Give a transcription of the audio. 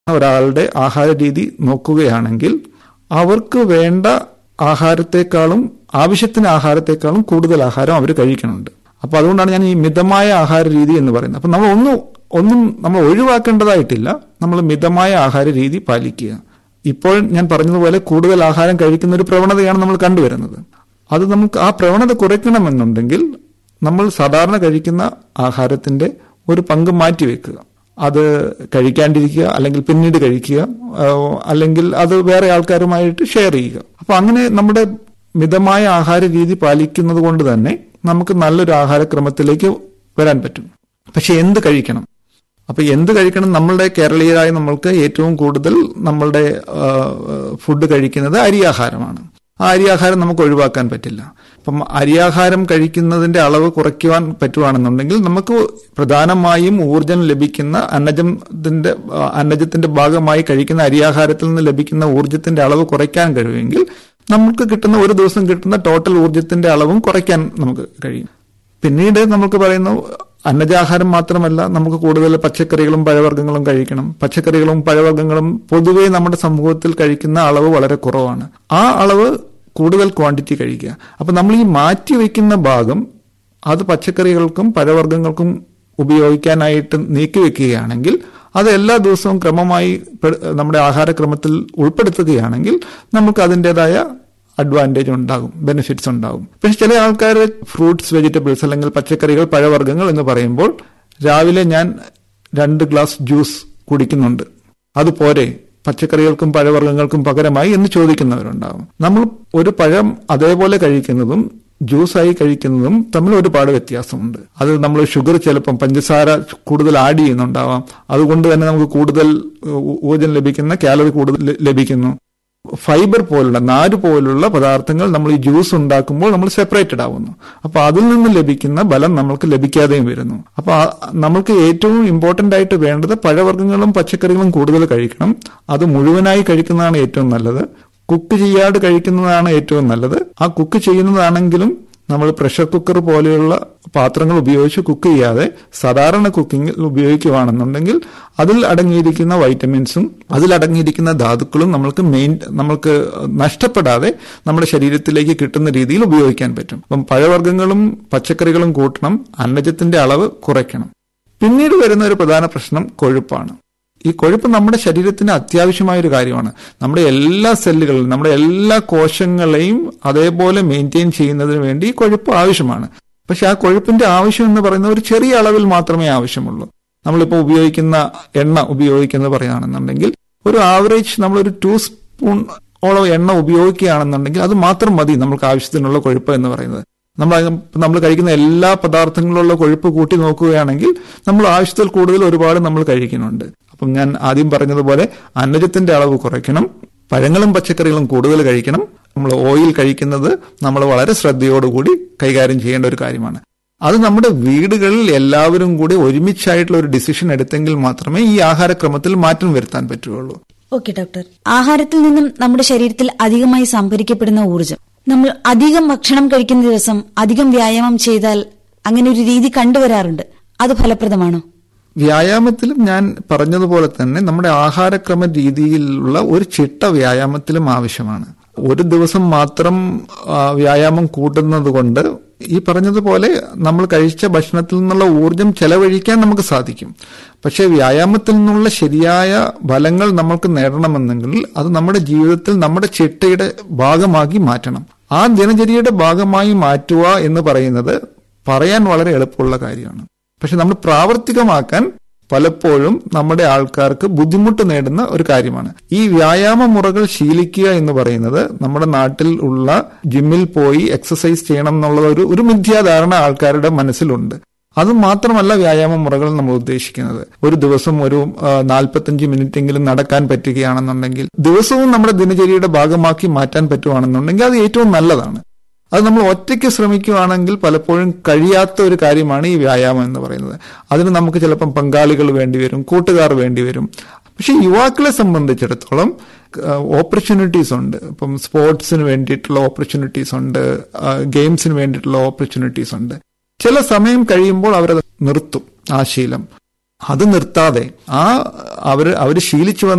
ഒരാളുടെ ആഹാര രീതി നോക്കുകയാണെങ്കിൽ അവർക്ക് വേണ്ട ആഹാരത്തെക്കാളും ആവശ്യത്തിന് ആഹാരത്തെക്കാളും കൂടുതൽ ആഹാരം അവർ കഴിക്കുന്നുണ്ട് അപ്പൊ അതുകൊണ്ടാണ് ഞാൻ ഈ മിതമായ ആഹാര രീതി എന്ന് പറയുന്നത് അപ്പൊ നമ്മൾ ഒന്നും ഒന്നും നമ്മൾ ഒഴിവാക്കേണ്ടതായിട്ടില്ല നമ്മൾ മിതമായ ആഹാര രീതി പാലിക്കുക ഇപ്പോൾ ഞാൻ പറഞ്ഞതുപോലെ കൂടുതൽ ആഹാരം കഴിക്കുന്ന ഒരു പ്രവണതയാണ് നമ്മൾ കണ്ടുവരുന്നത് അത് നമുക്ക് ആ പ്രവണത കുറയ്ക്കണമെന്നുണ്ടെങ്കിൽ നമ്മൾ സാധാരണ കഴിക്കുന്ന ആഹാരത്തിന്റെ ഒരു പങ്ക് മാറ്റിവെക്കുക അത് കഴിക്കാണ്ടിരിക്കുക അല്ലെങ്കിൽ പിന്നീട് കഴിക്കുക ആ, അല്ലെങ്കിൽ അത് വേറെ ആൾക്കാരുമായിട്ട് ഷെയർ ചെയ്യുക അപ്പൊ അങ്ങനെ നമ്മുടെ മിതമായ ആഹാര രീതി പാലിക്കുന്നത് കൊണ്ട് തന്നെ നമുക്ക് നല്ലൊരു ആഹാരക്രമത്തിലേക്ക് വരാൻ പറ്റും പക്ഷെ എന്ത് കഴിക്കണം അപ്പൊ എന്ത് കഴിക്കണം നമ്മളുടെ കേരളീയരായ നമ്മൾക്ക് ഏറ്റവും കൂടുതൽ നമ്മളുടെ ആ, ഫുഡ് കഴിക്കുന്നത് അരിയാഹാരമാണ് ആ അരിയാഹാരം നമുക്ക് ഒഴിവാക്കാൻ പറ്റില്ല അപ്പം അരിയാഹാരം കഴിക്കുന്നതിന്റെ അളവ് കുറയ്ക്കുവാൻ പറ്റുവാണെന്നുണ്ടെങ്കിൽ നമുക്ക് പ്രധാനമായും ഊർജം ലഭിക്കുന്ന അന്നജത്തിന്റെ ആ, അന്നജത്തിന്റെ ഭാഗമായി കഴിക്കുന്ന അരിയാഹാരത്തിൽ നിന്ന് ലഭിക്കുന്ന ഊർജത്തിന്റെ അളവ് കുറയ്ക്കാൻ കഴിയുമെങ്കിൽ നമുക്ക് കിട്ടുന്ന ഒരു ദിവസം കിട്ടുന്ന ടോട്ടൽ ഊർജത്തിന്റെ അളവും കുറയ്ക്കാൻ നമുക്ക് കഴിയും പിന്നീട് നമുക്ക് പറയുന്നു അന്നജാഹാരം മാത്രമല്ല നമുക്ക് കൂടുതൽ പച്ചക്കറികളും പഴവർഗ്ഗങ്ങളും കഴിക്കണം പച്ചക്കറികളും പഴവർഗ്ഗങ്ങളും പൊതുവേ നമ്മുടെ സമൂഹത്തിൽ കഴിക്കുന്ന അളവ് വളരെ കുറവാണ് ആ അളവ് കൂടുതൽ ക്വാണ്ടിറ്റി കഴിക്കുക അപ്പൊ നമ്മൾ ഈ മാറ്റി വെക്കുന്ന ഭാഗം അത് പച്ചക്കറികൾക്കും പഴവർഗ്ഗങ്ങൾക്കും ഉപയോഗിക്കാനായിട്ട് നീക്കി വെക്കുകയാണെങ്കിൽ അത് എല്ലാ ദിവസവും ക്രമമായി പെ- നമ്മുടെ ആഹാരക്രമത്തിൽ ഉൾപ്പെടുത്തുകയാണെങ്കിൽ നമുക്ക് അതിൻ്റെതായ അഡ്വാൻറ്റേജ് ഉണ്ടാകും ബെനിഫിറ്റ്സ് ഉണ്ടാകും പക്ഷെ ചില ആൾക്കാർ ഫ്രൂട്ട്സ് വെജിറ്റബിൾസ് അല്ലെങ്കിൽ പച്ചക്കറികൾ പഴവർഗ്ഗങ്ങൾ എന്ന് പറയുമ്പോൾ രാവിലെ ഞാൻ രണ്ട് ഗ്ലാസ് ജ്യൂസ് കുടിക്കുന്നുണ്ട് അതുപോരെ പച്ചക്കറികൾക്കും പഴവർഗ്ഗങ്ങൾക്കും പകരമായി എന്ന് ചോദിക്കുന്നവരുണ്ടാകും നമ്മൾ ഒരു പഴം അതേപോലെ കഴിക്കുന്നതും ജ്യൂസായി കഴിക്കുന്നതും തമ്മിൽ ഒരുപാട് വ്യത്യാസമുണ്ട് അത് നമ്മൾ ഷുഗർ ചിലപ്പം പഞ്ചസാര കൂടുതൽ ആഡ് ചെയ്യുന്നുണ്ടാവാം അതുകൊണ്ട് തന്നെ നമുക്ക് കൂടുതൽ ഊ- ഊർജ്ജം ലഭിക്കുന്ന കാലറി കൂടുതൽ ല- ലഭിക്കുന്നു ഫൈബർ പോലുള്ള നാര് പോലുള്ള പദാർത്ഥങ്ങൾ നമ്മൾ ഈ ജ്യൂസ് ഉണ്ടാക്കുമ്പോൾ നമ്മൾ സെപ്പറേറ്റഡ് ആവുന്നു അപ്പൊ അതിൽ നിന്ന് ലഭിക്കുന്ന ബലം നമ്മൾക്ക് ലഭിക്കാതെയും വരുന്നു അപ്പൊ ആ- നമ്മൾക്ക് ഏറ്റവും ഇമ്പോർട്ടന്റ് ആയിട്ട് വേണ്ടത് പഴവർഗ്ഗങ്ങളും പച്ചക്കറികളും കൂടുതൽ കഴിക്കണം അത് മുഴുവനായി കഴിക്കുന്നതാണ് ഏറ്റവും നല്ലത് കുക്ക് ചെയ്യാതെ കഴിക്കുന്നതാണ് ഏറ്റവും നല്ലത് ആ കുക്ക് ചെയ്യുന്നതാണെങ്കിലും നമ്മൾ പ്രഷർ കുക്കർ പോലെയുള്ള പാത്രങ്ങൾ ഉപയോഗിച്ച് കുക്ക് ചെയ്യാതെ സാധാരണ കുക്കിംഗ് ഉപയോഗിക്കുകയാണെന്നുണ്ടെങ്കിൽ അതിൽ അടങ്ങിയിരിക്കുന്ന വൈറ്റമിൻസും അതിൽ അടങ്ങിയിരിക്കുന്ന ധാതുക്കളും നമ്മൾക്ക് മെയിൻ നമ്മൾക്ക് നഷ്ടപ്പെടാതെ നമ്മുടെ ശരീരത്തിലേക്ക് കിട്ടുന്ന രീതിയിൽ ഉപയോഗിക്കാൻ പറ്റും അപ്പം പഴവർഗ്ഗങ്ങളും പച്ചക്കറികളും കൂട്ടണം അന്നജത്തിന്റെ അളവ് കുറയ്ക്കണം പിന്നീട് വരുന്ന ഒരു പ്രധാന പ്രശ്നം കൊഴുപ്പാണ് ഈ കൊഴുപ്പ് നമ്മുടെ ശരീരത്തിന് അത്യാവശ്യമായ ഒരു കാര്യമാണ് നമ്മുടെ എല്ലാ സെല്ലുകളിലും നമ്മുടെ എല്ലാ കോശങ്ങളെയും അതേപോലെ മെയിൻറ്റെയിൻ ചെയ്യുന്നതിന് വേണ്ടി ഈ കൊഴുപ്പ് ആവശ്യമാണ് പക്ഷെ ആ കൊഴുപ്പിന്റെ ആവശ്യം എന്ന് പറയുന്നത് ഒരു ചെറിയ അളവിൽ മാത്രമേ ആവശ്യമുള്ളൂ നമ്മളിപ്പോൾ ഉപയോഗിക്കുന്ന എണ്ണ ഉപയോഗിക്കുന്നത് പറയുകയാണെന്നുണ്ടെങ്കിൽ ഒരു ആവറേജ് നമ്മളൊരു ടു സ്പൂൺ ഓളം എണ്ണ ഉപയോഗിക്കുകയാണെന്നുണ്ടെങ്കിൽ അത് മാത്രം മതി നമുക്ക് ആവശ്യത്തിനുള്ള കൊഴുപ്പ് എന്ന് പറയുന്നത് നമ്മൾ നമ്മൾ കഴിക്കുന്ന എല്ലാ പദാർത്ഥങ്ങളിലുള്ള കൊഴുപ്പ് കൂട്ടി നോക്കുകയാണെങ്കിൽ നമ്മൾ ആവശ്യത്തിൽ കൂടുതൽ ഒരുപാട് നമ്മൾ കഴിക്കുന്നുണ്ട് അപ്പം ഞാൻ ആദ്യം പറഞ്ഞതുപോലെ അന്നജത്തിന്റെ അളവ് കുറയ്ക്കണം പഴങ്ങളും പച്ചക്കറികളും കൂടുതൽ കഴിക്കണം നമ്മൾ ഓയിൽ കഴിക്കുന്നത് നമ്മൾ വളരെ ശ്രദ്ധയോടുകൂടി കൈകാര്യം ചെയ്യേണ്ട ഒരു കാര്യമാണ് അത് നമ്മുടെ വീടുകളിൽ എല്ലാവരും കൂടി ഒരുമിച്ചായിട്ടുള്ള ഒരു ഡിസിഷൻ എടുത്തെങ്കിൽ മാത്രമേ ഈ ആഹാരക്രമത്തിൽ മാറ്റം വരുത്താൻ പറ്റുകയുള്ളൂ ഓക്കെ ഡോക്ടർ ആഹാരത്തിൽ നിന്നും നമ്മുടെ ശരീരത്തിൽ അധികമായി സംഭരിക്കപ്പെടുന്ന ഊർജം നമ്മൾ അധികം ഭക്ഷണം കഴിക്കുന്ന ദിവസം അധികം വ്യായാമം ചെയ്താൽ അങ്ങനെ ഒരു രീതി കണ്ടുവരാറുണ്ട് അത് ഫലപ്രദമാണോ വ്യായാമത്തിലും ഞാൻ പറഞ്ഞതുപോലെ തന്നെ നമ്മുടെ ആഹാരക്രമ രീതിയിലുള്ള ഒരു ചിട്ട വ്യായാമത്തിലും ആവശ്യമാണ് ഒരു ദിവസം മാത്രം ആ, വ്യായാമം കൂട്ടുന്നത് കൊണ്ട് ഈ പറഞ്ഞതുപോലെ നമ്മൾ കഴിച്ച ഭക്ഷണത്തിൽ നിന്നുള്ള ഊർജം ചെലവഴിക്കാൻ നമുക്ക് സാധിക്കും പക്ഷേ വ്യായാമത്തിൽ നിന്നുള്ള ശരിയായ ഫലങ്ങൾ നമ്മൾക്ക് നേടണമെന്നെങ്കിൽ അത് നമ്മുടെ ജീവിതത്തിൽ നമ്മുടെ ചിട്ടയുടെ ഭാഗമാക്കി മാറ്റണം ആ ദിനചര്യയുടെ ഭാഗമായി മാറ്റുക എന്ന് പറയുന്നത് പറയാൻ വളരെ എളുപ്പമുള്ള കാര്യമാണ് പക്ഷെ നമ്മൾ പ്രാവർത്തികമാക്കാൻ പലപ്പോഴും നമ്മുടെ ആൾക്കാർക്ക് ബുദ്ധിമുട്ട് നേടുന്ന ഒരു കാര്യമാണ് ഈ വ്യായാമ മുറകൾ ശീലിക്കുക എന്ന് പറയുന്നത് നമ്മുടെ നാട്ടിൽ ഉള്ള ജിമ്മിൽ പോയി എക്സസൈസ് ചെയ്യണം എന്നുള്ള ഒരു ഒരു മിഥ്യാധാരണ ആൾക്കാരുടെ മനസ്സിലുണ്ട് അത് മാത്രമല്ല വ്യായാമ മുറകൾ നമ്മൾ ഉദ്ദേശിക്കുന്നത് ഒരു ദിവസം ഒരു നാൽപ്പത്തഞ്ച് മിനിറ്റ് എങ്കിലും നടക്കാൻ പറ്റുകയാണെന്നുണ്ടെങ്കിൽ ദിവസവും നമ്മുടെ ദിനചര്യയുടെ ഭാഗമാക്കി മാറ്റാൻ പറ്റുവാണെന്നുണ്ടെങ്കിൽ അത് ഏറ്റവും നല്ലതാണ് അത് നമ്മൾ ഒറ്റയ്ക്ക് ശ്രമിക്കുകയാണെങ്കിൽ പലപ്പോഴും കഴിയാത്ത ഒരു കാര്യമാണ് ഈ വ്യായാമം എന്ന് പറയുന്നത് അതിന് നമുക്ക് ചിലപ്പം പങ്കാളികൾ വേണ്ടിവരും കൂട്ടുകാർ വേണ്ടിവരും പക്ഷെ യുവാക്കളെ സംബന്ധിച്ചിടത്തോളം ഓപ്പർച്യൂണിറ്റീസ് ഉണ്ട് ഇപ്പം സ്പോർട്സിന് വേണ്ടിയിട്ടുള്ള ഓപ്പർച്യൂണിറ്റീസ് ഉണ്ട് ഗെയിംസിന് വേണ്ടിയിട്ടുള്ള ഓപ്പർച്യൂണിറ്റീസ് ഉണ്ട് ചില സമയം കഴിയുമ്പോൾ അവരത് നിർത്തും ആ ശീലം അത് നിർത്താതെ ആ അവർ അവർ ശീലിച്ചു വന്ന